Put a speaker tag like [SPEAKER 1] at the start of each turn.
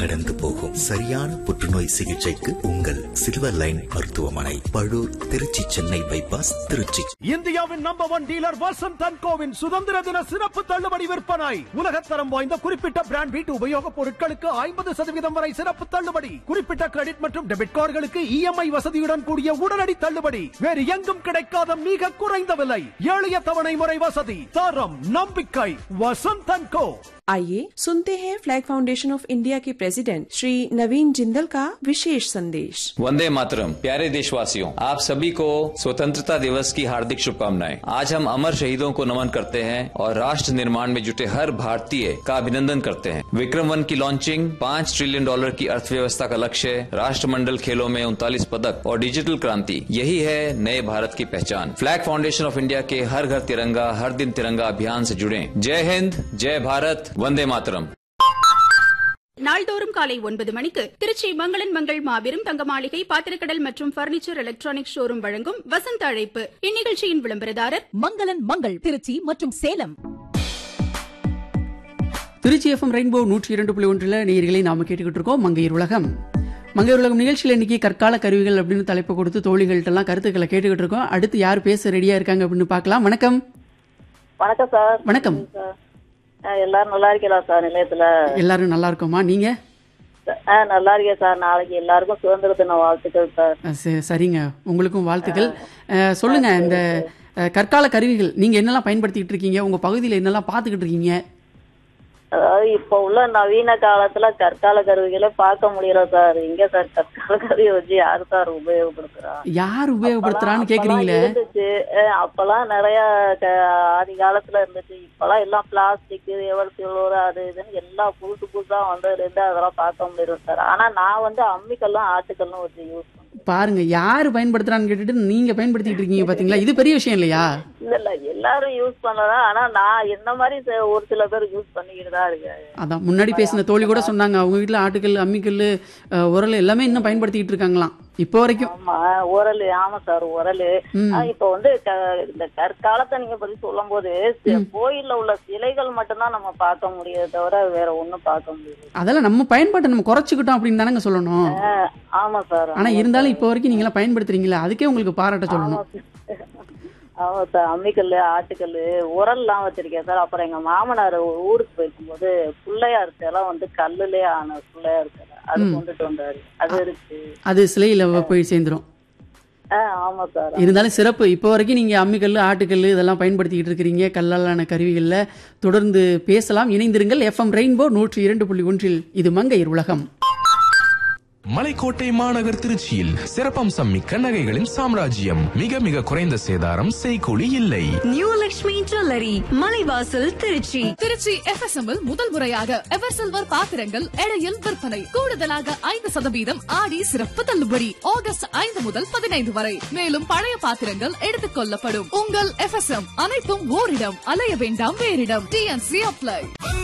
[SPEAKER 1] கடந்து போகும் சரியான புற்றுநோய் சிகிச்சைக்கு உங்கள் சில்வர் லைன் மருத்துவமனை பழூர் திருச்சி சென்னை பைபாஸ் திருச்சி
[SPEAKER 2] இந்தியாவின் number one dealer Vasanth and கோவின் சுதந்திர தின சிறப்பு தள்ளுபடி விற்பனை உலகத்தரம் வாய்ந்த குறிப்பிட்ட பிராண்ட் வீட்டு உபயோகப் பொருட்களுக்கு ஐம்பது சதவீதம் வரை சிறப்பு தள்ளுபடி குறிப்பிட்ட கிரெடிட் மற்றும் டெபிட் கார்டுகளுக்கு இஎம்ஐ வசதியுடன் கூடிய உடனடி தள்ளுபடி வேறு எங்கும் கிடைக்காத மிக குறைந்த விலை எளிய தவணை முறை வசதி தரம் நம்பிக்கை வசந்த் அண்ட் கோ
[SPEAKER 3] आइए सुनते हैं फ्लैग फाउंडेशन ऑफ इंडिया के प्रेसिडेंट श्री नवीन जिंदल का विशेष संदेश
[SPEAKER 4] वंदे मातरम प्यारे देशवासियों आप सभी को स्वतंत्रता दिवस की हार्दिक शुभकामनाएं आज हम अमर शहीदों को नमन करते हैं और राष्ट्र निर्माण में जुटे हर भारतीय का अभिनंदन करते हैं विक्रम वन की लॉन्चिंग पाँच ट्रिलियन डॉलर की अर्थव्यवस्था का लक्ष्य राष्ट्रमंडल खेलों में उनतालीस पदक और डिजिटल क्रांति यही है नए भारत की पहचान फ्लैग फाउंडेशन ऑफ इंडिया के हर घर तिरंगा हर दिन तिरंगा अभियान से जुड़े जय हिंद जय भारत वंदे मातरम
[SPEAKER 5] நாள்தோறும் காலை ஒன்பது மணிக்கு திருச்சி மங்களன் மங்கள் மாபெரும் தங்க மாளிகை பாத்திரக்கடல் மற்றும் பர்னிச்சர் எலக்ட்ரானிக் ஷோரூம் வழங்கும் வசந்த அழைப்பு இந்நிகழ்ச்சியின் விளம்பரதாரர்
[SPEAKER 6] மங்களன் மங்கள் திருச்சி மற்றும் சேலம்
[SPEAKER 7] திருச்சி எஃப்எம் ரெயின்போ நூற்றி இரண்டு புள்ளி ஒன்றில் நேயர்களை நாம கேட்டுக்கிட்டு இருக்கோம் மங்கையர் உலகம் மங்கையர் உலகம் நிகழ்ச்சியில் இன்னைக்கு கற்கால கருவிகள் அப்படின்னு தலைப்பு கொடுத்து தோழிகள்கிட்டலாம் கருத்துக்களை கேட்டுக்கிட்டு இருக்கோம் அடுத்து யார் பேச ரெடியா இருக்காங்க அப்படின்னு பார்க்கலாம் வணக்கம்
[SPEAKER 8] வணக்கம் சார்
[SPEAKER 7] வணக்கம்
[SPEAKER 8] சார் ஆ, எல்லாரும் நல்லா இருக்கீங்களா சார் நிலையத்துல
[SPEAKER 7] எல்லாரும் நல்லா இருக்கோமா நீங்க
[SPEAKER 8] ஆ நல்லா இருக்கேன் சார் நாளைக்கு எல்லாருக்கும் சுதந்திர தின வாழ்த்துக்கள் சார்
[SPEAKER 7] அஹ் சரி- சரிங்க உங்களுக்கும் வாழ்த்துக்கள் அஹ் சொல்லுங்க இந்த அஹ், கற்கால கருவிகள் நீங்க என்னெல்லாம் பயன்படுத்திக்கிட்டு இருக்கீங்க உங்க பகுதியில் என்னெல்லாம் பார்த்துக்கிட்டு இருக்கீங்க
[SPEAKER 8] அதாவது இப்போ உள்ள நவீன காலத்துல கற்கால கருவிகளை பார்க்க முடியல சார் எங்க சார் கற்கால கருவி வச்சு யாரு சார் உபயோகப்படுத்துறா
[SPEAKER 7] யார் உபயோகப்படுத்துறான்னு கேக்குறீங்களே
[SPEAKER 8] அப்பெல்லாம் இருந்துச்சு அஹ் அப்பெல்லாம் நிறைய க- ஆதி காலத்துல இருந்துச்சு இப்பெல்லாம் எல்லாம் பிளாஸ்டிக் எவர் சில்வர் அது இதுன்னு எல்லாம் புதுசு புதுசா வந்ததுல இருந்து அதெல்லாம் பார்க்க முடியும் சார் ஆனா நான் வந்து அம்மிக்கல்லும் ஆட்டுக்கல்லும் வச்சு யூஸ் பண்றேன்
[SPEAKER 7] பாருங்க யார் பயன்படுத்துறான்னு கேட்டுட்டு நீங்க பயன்படுத்திட்டு இருக்கீங்க பாத்தீங்களா இது பெரிய விஷயம் இல்லையா
[SPEAKER 8] இல்ல இல்ல எல்லாரும் யூஸ் பண்ணலாம் ஆனா நான் என்ன மாதிரி ச- ஒரு சில பேர் யூஸ் பண்ணிக்கிட்டு தான் இருக்கேன்
[SPEAKER 7] அதான் முன்னாடி பேசின தோழி கூட சொன்னாங்க அவங்க வீட்ல ஆட்டுக்கல் அம்மிக்கல் அஹ், உரல் எல்லாமே இன்னும் பயன்படுத்திக்கிட்டு இருக்காங்களாம் இப்போ வரைக்கும்
[SPEAKER 8] ஆமா உரல் ஆமா சார் உரல்
[SPEAKER 7] ம்.
[SPEAKER 8] இப்ப வந்து க- இந்த கற்காலத்தை நீங்க பத்தி சொல்லும் போது கோயில்ல உள்ள சிலைகள் மட்டும்தான் நம்ம பார்க்க முடியுது தவிர வேற ஒண்ணும் பார்க்க முடியாது
[SPEAKER 7] அதெல்லாம் நம்ம பயன்பாட்டை நம்ம குறைச்சிக்கிட்டோம் அப்படின்னு தானங்க சொல்லணும்
[SPEAKER 8] அஹ் ஆமா சார்
[SPEAKER 7] ஆனா இருந்தாலும் இப்போ வரைக்கும் நீங்களாம் பயன்படுத்துறீங்களா அதுக்கே உங்களுக்கு பாராட்ட சொல்லணும்
[SPEAKER 8] ஆமா சார் அம்மிக்கல்லு ஆட்டுக்கல்லு உரல்லாம் வச்சிருக்கேன் சார் அப்புறம் எங்க மாமனார் ஊருக்கு போயிருக்கும்போது பிள்ளையார் சிலை வந்து கல்லுலயே ஆன பிள்ளையார் சிலை அது
[SPEAKER 7] ம்.
[SPEAKER 8] கொண்டுட்டு வந்தாரு அது இருக்கு
[SPEAKER 7] அது சிலையில போய் சேர்ந்துரும்
[SPEAKER 8] ஆஹ் ஆமா சார்
[SPEAKER 7] இருந்தாலும் சிறப்பு இப்போ வரைக்கும் நீங்க அம்மிக்கல் ஆட்டுக்கல் இதெல்லாம் பயன்படுத்திக்கிட்டு இருக்கிறீங்க கல்லாலான கருவிகள்ல தொடர்ந்து பேசலாம் இணைந்திருங்கள் எஃப்எம் ரெயின்போ நூற்றி இரண்டு புள்ளி ஒன்றில் இது மங்கையர் உலகம்
[SPEAKER 9] மலைக்கோட்டை மாநகர் திருச்சியில் சிறப்பம்சம் மிக்க நகைகளின் சாம்ராஜ்யம் மிக மிக குறைந்த சேதாரம் செய்கூலி இல்லை
[SPEAKER 10] new Lakshmi jewellery Malaivasal Trichy
[SPEAKER 6] Trichy FSM முதல் முறையாக எவர் சில்வர் பாத்திரங்கள் எடையில் விற்பனை கூடுதலாக ஐந்து சதவீதம் ஆடி சிறப்பு தள்ளுபடி ஆகஸ்ட் ஐந்து முதல் பதினைந்து வரை மேலும் பழைய பாத்திரங்கள் எடுத்துக் கொள்ளப்படும் உங்கள் எஃப்எஸ்எம் அனைத்தும் ஓரிடம் அலைய வேண்டாம் வேறிடம் டிஎன்சி அப்ளை